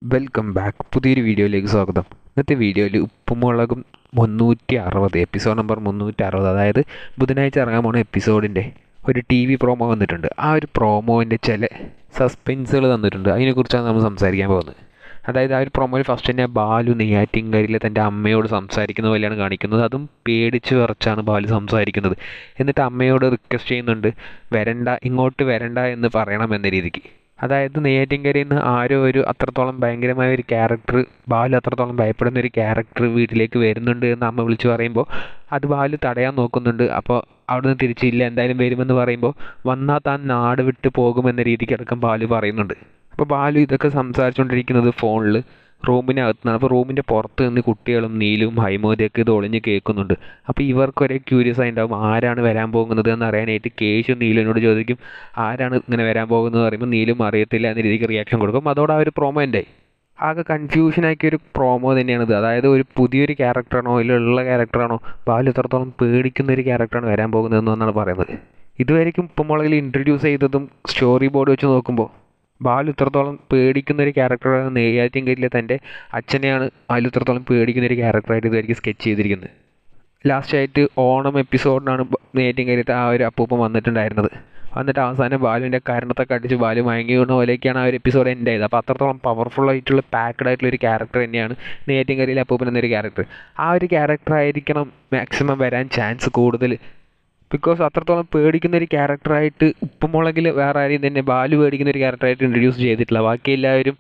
welcome back പുതിയൊരു വീഡിയോയിലേക്ക് സ്വാഗതം ഇന്നത്തെ വീഡിയോയിൽ ഉപ്പുമുളകും മുന്നൂറ്റി അറുപത് എപ്പിസോഡ് നമ്പർ മുന്നൂറ്റി അറുപത് അതായത് ബുധനാഴ്ച ഇറങ്ങാൻ പോണ എപ്പിസോഡിൻ്റെ ഒരു ടി വി പ്രോമോ വന്നിട്ടുണ്ട് ആ ഒരു പ്രോമോൻ്റെ ചില സസ്പെൻസുകൾ തന്നിട്ടുണ്ട് അതിനെക്കുറിച്ചാണ് നമ്മൾ സംസാരിക്കാൻ പോകുന്നത് അതായത് ആ ഒരു പ്രൊമോയിൽ ഫസ്റ്റ് തന്നെ ബാലു നെയ്യാറ്റിൻകരിയിൽ തൻ്റെ അമ്മയോട് സംസാരിക്കുന്ന പോലെയാണ് കാണിക്കുന്നത് അതും പേടിച്ച് വിറച്ചാണ് ബാലു സംസാരിക്കുന്നത് എന്നിട്ട് അമ്മയോട് റിക്വസ്റ്റ് ചെയ്യുന്നുണ്ട് വരണ്ട ഇങ്ങോട്ട് വരണ്ട എന്ന് പറയണം എന്ന രീതിക്ക് അതായത് നെയ്യാറ്റിൻകരയിൽ നിന്ന് ആരോ ഒരു അത്രത്തോളം ഭയങ്കരമായ ഒരു ക്യാരക്ടർ ബാലു അത്രത്തോളം ഭയപ്പെടുന്ന ഒരു ക്യാരക്ടർ വീട്ടിലേക്ക് വരുന്നുണ്ട് എന്ന് അമ്മ വിളിച്ചു പറയുമ്പോൾ അത് ബാലു തടയാൻ നോക്കുന്നുണ്ട് അപ്പോൾ അവിടെ നിന്ന് തിരിച്ചില്ല എന്തായാലും വരുമെന്ന് പറയുമ്പോൾ വന്നാൽ താൻ നാട് വിട്ട് പോകുമെന്ന രീതിക്കടക്കം ബാലു പറയുന്നുണ്ട് അപ്പോൾ ബാലു ഇതൊക്കെ സംസാരിച്ചുകൊണ്ടിരിക്കുന്നത് ഫോണിൽ റൂമിനകത്തുനിന്നാണ് അപ്പോൾ റൂമിൻ്റെ പുറത്ത് നിന്ന് കുട്ടികളും നീലും ഹൈമോദിയൊക്കെ ഇത് ഒളിഞ്ഞ് കേൾക്കുന്നുണ്ട് അപ്പോൾ ഇവർക്കൊരേ ക്യൂരിയസ് ആയിട്ടുണ്ടാവും ആരാണ് വരാൻ പോകുന്നത് എന്ന് അറിയാനായിട്ട് കേശു നീലുവിനോട് ചോദിക്കും ആരാണ് ഇങ്ങനെ വരാൻ പോകുന്നത് പറയുമ്പോൾ നീലും അറിയത്തില്ല എന്ന രീതിക്ക് റിയാക്ഷൻ കൊടുക്കും അതോടെ ആ ഒരു പ്രോമോ എൻ്റെ ആകെ കൺഫ്യൂഷനാക്കിയ ഒരു പ്രോമോ തന്നെയാണിത് അതായത് ഒരു പുതിയൊരു ക്യാരക്ടറാണോ ഇതിലുള്ള ക്യാരക്ടറാണോ ബാലു എത്രത്തോളം പേടിക്കുന്ന ഒരു ക്യാരക്ടറാണ് വരാൻ പോകുന്നതെന്നാണ് പറയുന്നത് ഇതുവരെയും ഉപ്പുമുളകിൽ ഇൻട്രൊഡ്യൂസ് ചെയ്തതും സ്റ്റോറി ബോർഡ് വെച്ച് നോക്കുമ്പോൾ ബാലു ഇത്രത്തോളം പേടിക്കുന്ന ഒരു ക്യാരക്ടറാണ് നെയ്യാറ്റിൻകരിയിലെ തൻ്റെ അച്ഛനെയാണ് ബാലു ഇത്രത്തോളം പേടിക്കുന്ന ഒരു ക്യാരക്ടറായിട്ട് ഇതുവരെയും സ്കെച്ച് ചെയ്തിരിക്കുന്നത് ലാസ്റ്റായിട്ട് ഓണം എപ്പിസോഡിനാണ് നെയ്യാറ്റിൻകരിയത്തെ ആ ഒരു അപ്പൂപ്പൻ വന്നിട്ടുണ്ടായിരുന്നത് എന്നിട്ട് അവസാനം ബാലുവിൻ്റെ കരണത്തൊക്കെ അടിച്ച് ബാലു മയങ്ങി വീണ പോലെയൊക്കെയാണ് ആ ഒരു എപ്പിസോഡ് എൻ്റെ ആയത് അപ്പോൾ അത്രത്തോളം പവർഫുൾ ആയിട്ടുള്ള പാക്ഡ് ആയിട്ടുള്ള ഒരു ക്യാരക്ടർ തന്നെയാണ് നെയ്യാറ്റിൻകരിയിലെ അപ്പൂപ്പൻ എന്നൊരു ക്യാരക്ടർ ആ ഒരു ക്യാരക്ടർ ആയിരിക്കണം മാക്സിമം വരാൻ ചാൻസ് കൂടുതൽ ബിക്കോസ് അത്രത്തോളം പേടിക്കുന്ന ഒരു ക്യാരക്ടറായിട്ട് ഉപ്പുമുളകിൽ വേറെ ആരെയും തന്നെ ബാലു പേടിക്കുന്ന ഒരു ക്യാരക്ടറായിട്ട് ഇൻട്രൊഡ്യൂസ് ചെയ്തിട്ടില്ല ബാക്കി എല്ലാവരും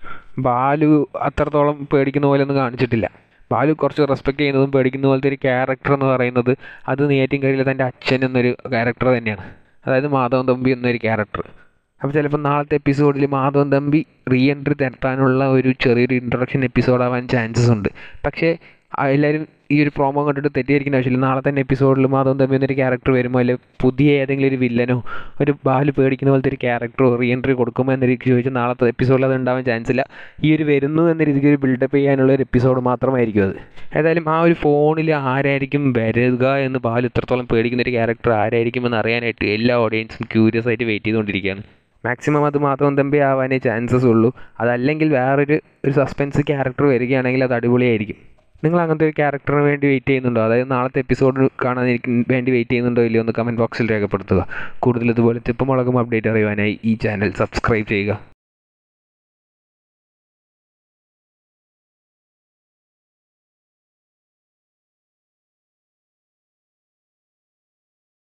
ബാലു അത്രത്തോളം പേടിക്കുന്ന പോലെ ഒന്നും കാണിച്ചിട്ടില്ല ബാലു കുറച്ച് റെസ്പെക്ട് ചെയ്യുന്നതും പേടിക്കുന്ന പോലത്തെ ഒരു ക്യാരക്ടർ എന്ന് പറയുന്നത് അത് നെയ്യാറ്റിൻകരയിലെ തൻ്റെ അച്ഛൻ എന്നൊരു ക്യാരക്ടർ തന്നെയാണ് അതായത് മാധവൻ തമ്പി എന്നൊരു ക്യാരക്ടർ അപ്പോൾ ചിലപ്പോൾ നാളത്തെ എപ്പിസോഡിൽ മാധവൻ തമ്പി റീ എൻട്രി തരത്താനുള്ള ഒരു ചെറിയൊരു ഇൻട്രൊഡക്ഷൻ എപ്പിസോഡ് ആവാൻ ചാൻസസ് ഉണ്ട് പക്ഷേ എല്ലാവരും ഈ ഒരു പ്രോമോ കണ്ടിട്ട് തെറ്റിദ്ധരിക്കേണ്ട ആവശ്യമില്ല നാളെ തന്നെ എപ്പിസോഡിൽ മാധവൻ തമ്പി എന്നൊരു ക്യാരക്ടർ വരുമ്പോൾ അല്ലെ പുതിയ ഏതെങ്കിലും ഒരു വില്ലനോ ഒരു ബാല് പേടിക്കുന്ന പോലത്തെ ഒരു ക്യാരക്ടറോ റീ എൻട്രി കൊടുക്കുമോ എന്ന രീതിക്ക് ചോദിച്ചാൽ നാളത്തെ എപ്പിസോഡിൽ അത് ഉണ്ടാവാൻ ചാൻസ് ഇല്ല ഈ ഒരു വരുന്നു എന്ന രീതിക്ക് ഒരു ബിൽഡപ്പ് ചെയ്യാനുള്ള ഒരു എപ്പിസോഡ് മാത്രമായിരിക്കും അത് ഏതായാലും ആ ഒരു ഫോണിൽ ആരായിരിക്കും വരിക എന്ന് ബാലു ഇത്രത്തോളം പേടിക്കുന്ന ഒരു ക്യാരക്ടർ ആരായിരിക്കും എന്ന് അറിയാനായിട്ട് എല്ലാ ഓഡിയൻസും ക്യൂരിയസ് ആയിട്ട് വെയിറ്റ് ചെയ്തുകൊണ്ടിരിക്കുകയാണ് മാക്സിമം അത് മാധവൻ തമ്പി ആവാനേ ചാൻസസ് ഉള്ളൂ അതല്ലെങ്കിൽ വേറൊരു ഒരു സസ്പെൻസ് ക്യാരക്ടർ വരികയാണെങ്കിൽ അത് അടിപൊളിയായിരിക്കും നിങ്ങൾ അങ്ങനത്തെ ഒരു ക്യാരക്ടറിന് വേണ്ടി വെയിറ്റ് ചെയ്യുന്നുണ്ടോ അതായത് നാളത്തെ എപ്പിസോഡ് കാണാൻ എനിക്ക് വേണ്ടി വെയിറ്റ് ചെയ്യുന്നുണ്ടോ ഇല്ലയോ എന്ന് കമൻറ്റ് ബോക്സിൽ രേഖപ്പെടുത്തുക കൂടുതൽ ഇതുപോലത്തെ ഇപ്പം മുളകും അപ്ഡേറ്റ് അറിയുവാനായി ഈ ചാനൽ സബ്സ്ക്രൈബ് ചെയ്യുക